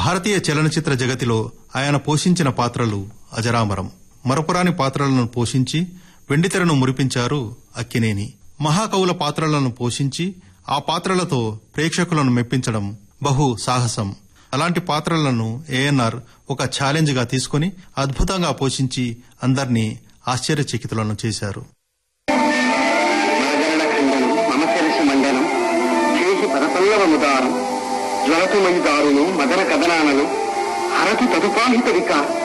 భారతీయ చలనచిత్ర జగతిలో ఆయన పోషించిన పాత్రలు అజరామరం మరపురాని పాత్రలను పోషించి వెండితెరను మురిపించారు అక్కినేని మహాకవుల పాత్రలను పోషించి ఆ పాత్రలతో ప్రేక్షకులను మెప్పించడం బహు సాహసం అలాంటి పాత్రలను ఏఎన్ఆర్ ఒక ఛాలెంజ్ గా తీసుకుని అద్భుతంగా పోషించి అందర్నీ ఆశ్చర్యచకితులను చేశారు మరగరణ ఖండనం మమ శిరసి మండనం చేసి పదపల్లవముదారం జ్వరతుమయి దారును మదన కదనానను హరతు తదుపాహిత వికార్